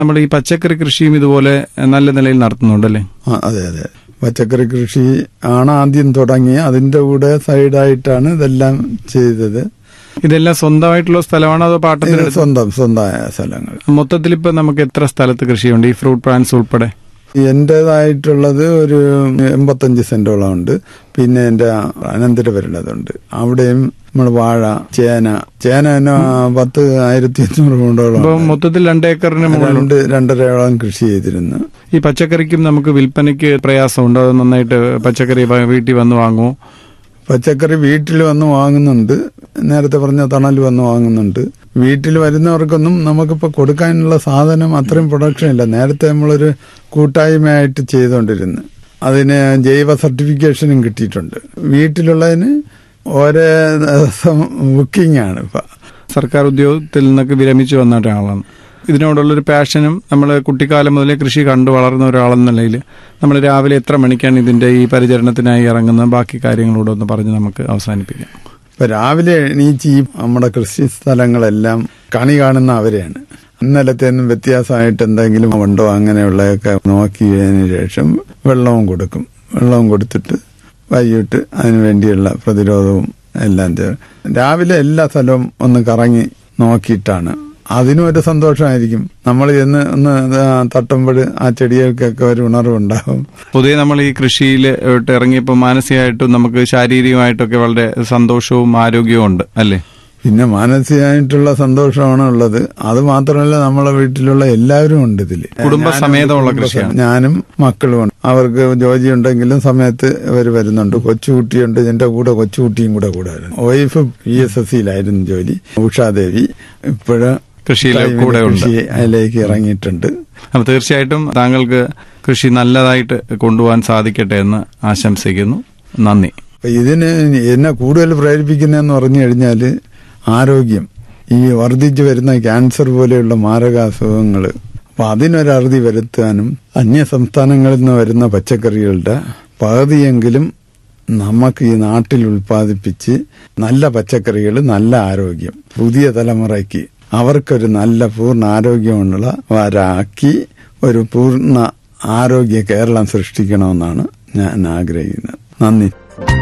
നമ്മൾ ഈ പച്ചക്കറി കൃഷിയും ഇതുപോലെ നല്ല നിലയിൽ നടത്തുന്നുണ്ടല്ലേ ആ, അതെ അതെ പച്ചക്കറി കൃഷി ആണ് ആദ്യം തുടങ്ങി അതിന്റെ കൂടെ സൈഡായിട്ടാണ് ഇതെല്ലാം ചെയ്തത് ഇതെല്ലാം സ്വന്തമായിട്ടുള്ള സ്ഥലമാണോ അതോ ഇത് പാട്ടത്തിന് സ്വന്തം സ്വന്തമായ സ്ഥലങ്ങൾ മൊത്തത്തിൽ ഇപ്പൊ നമുക്ക് എത്ര സ്ഥലത്ത് കൃഷിയുണ്ട് ഈ ഫ്രൂട്ട് പ്ലാന്റ്സ് ഉൾപ്പെടെ എന്റേതായിട്ടുള്ളത് ഒരു എൺപത്തഞ്ച് സെന്റോളം ഉണ്ട് പിന്നെ എന്റെ അനന്തരവരുള്ളതുണ്ട് അവിടെയും നമ്മൾ വാഴ ചേന ചേന തന്നെ പത്ത് ആയിരത്തി അഞ്ഞൂറ് കൊണ്ടോളം അപ്പൊ ഉണ്ട്. മൊത്തത്തിൽ രണ്ട് ഏക്കറിന് മുകളിൽ രണ്ട് രണ്ടരയോളം കൃഷി ചെയ്തിരുന്നു ഈ പച്ചക്കറിക്കും നമുക്ക് വിൽപ്പനയ്ക്ക് പ്രയാസമുണ്ടോ അത് നന്നായിട്ട് പച്ചക്കറി വ- വീട്ടിൽ വന്ന് വാങ്ങുമോ പച്ചക്കറി വീട്ടിൽ വന്ന് വാങ്ങുന്നുണ്ട് നേരത്തെ പറഞ്ഞ തണൽ വന്ന് വാങ്ങുന്നുണ്ട് വീട്ടിൽ വരുന്നവർക്കൊന്നും നമുക്കിപ്പോൾ കൊടുക്കാനുള്ള സാധനം അത്രയും പ്രൊഡക്ഷൻ ഇല്ല നേരത്തെ നമ്മളൊരു കൂട്ടായ്മയായിട്ട് ചെയ്തുകൊണ്ടിരുന്നു അതിന് ജൈവ സർട്ടിഫിക്കേഷനും കിട്ടിയിട്ടുണ്ട് വീട്ടിലുള്ളതിന് ഓരോ ദിവസം ബുക്കിംഗ് ആണ് ഇപ്പം സർക്കാർ ഉദ്യോഗത്തിൽ നിന്നൊക്കെ വിരമിച്ചു വന്ന ഒരാളാണ് ഇതിനോടുള്ളൊരു പാഷനും നമ്മൾ കുട്ടിക്കാലം മുതലേ കൃഷി കണ്ടു വളർന്ന ഒരാളെന്ന നിലയിൽ നമ്മൾ രാവിലെ എത്ര മണിക്കാണ് ഇതിന്റെ ഈ പരിചരണത്തിനായി ഇറങ്ങുന്നത് ബാക്കി കാര്യങ്ങളോട് ഒന്ന് പറഞ്ഞ് നമുക്ക് അവസാനിപ്പിക്കാം ഇപ്പൊ രാവിലെ എണീച്ച് ഈ നമ്മുടെ കൃഷി സ്ഥലങ്ങളെല്ലാം കണി കാണുന്ന അവരെയാണ് ഇന്നലത്തേന്നും വ്യത്യാസമായിട്ട് എന്തെങ്കിലും ഉണ്ടോ അങ്ങനെയുള്ളതൊക്കെ നോക്കിയതിന് ശേഷം വെള്ളവും കൊടുക്കും വെള്ളവും കൊടുത്തിട്ട് വൈകിട്ട് അതിനു വേണ്ടിയുള്ള പ്രതിരോധവും എല്ലാം ചെയ്യും രാവിലെ എല്ലാ സ്ഥലവും ഒന്ന് കറങ്ങി നോക്കിയിട്ടാണ് അതിനും ഒരു സന്തോഷമായിരിക്കും നമ്മൾ ചെന്ന് ഒന്ന് തട്ടുമ്പോൾ ആ ചെടികൾക്കൊക്കെ ഒരു ഉണർവുണ്ടാവും പൊതുവെ നമ്മൾ ഈ കൃഷിയിൽ ഇറങ്ങിയപ്പോൾ മാനസികമായിട്ടും നമുക്ക് ശാരീരികമായിട്ടൊക്കെ വളരെ സന്തോഷവും ആരോഗ്യവും ഉണ്ട് അല്ലേ പിന്നെ മാനസികമായിട്ടുള്ള സന്തോഷമാണ് ഉള്ളത് അത് മാത്രമല്ല നമ്മളെ വീട്ടിലുള്ള എല്ലാവരും ഉണ്ട് ഇതില് കുടുംബസമേതമുള്ള ഞാനും കൃഷിയാണ്. ഞാനും മക്കളും ഉണ്ട് അവർക്ക് ജോലി ഉണ്ടെങ്കിലും സമയത്ത് ഇവർ വരുന്നുണ്ട് കൊച്ചുകുട്ടിയുണ്ട് എന്റെ കൂടെ കൊച്ചുകുട്ടിയും കൂടെ കൂടെ വരുന്നു വൈഫ് പി എസ് എസ് സിയിലായിരുന്നു ജോലി ഉഷാദേവി ഇപ്പോഴ് കൃഷിയിൽ കൂടെ ഉണ്ട് കൃഷി അതിലേക്ക് ഇറങ്ങിയിട്ടുണ്ട് അപ്പൊ തീർച്ചയായിട്ടും താങ്കൾക്ക് കൃഷി നല്ലതായിട്ട് കൊണ്ടുപോകാൻ സാധിക്കട്ടെ എന്ന് ആശംസിക്കുന്നു നന്ദി അപ്പൊ ഇതിന് എന്നെ കൂടുതൽ പ്രേരിപ്പിക്കുന്നതെന്ന് പറഞ്ഞു കഴിഞ്ഞാൽ ആരോഗ്യം ഈ വർദ്ധിച്ചു വരുന്ന ക്യാൻസർ പോലെയുള്ള മാരകാസുഖങ്ങൾ അപ്പൊ അതിനൊരറുതി വരുത്താനും അന്യ സംസ്ഥാനങ്ങളിൽ നിന്ന് വരുന്ന പച്ചക്കറികളുടെ പകുതിയെങ്കിലും നമുക്ക് ഈ നാട്ടിൽ ഉൽപ്പാദിപ്പിച്ച് നല്ല പച്ചക്കറികൾ നല്ല ആരോഗ്യം പുതിയ തലമുറയ്ക്ക് അവർക്കൊരു നല്ല പൂർണ്ണ ആരോഗ്യമുള്ളവരാക്കി ഒരു പൂർണ്ണ ആരോഗ്യ കേരളം സൃഷ്ടിക്കണമെന്നാണ് ഞാൻ ആഗ്രഹിക്കുന്നത് നന്ദി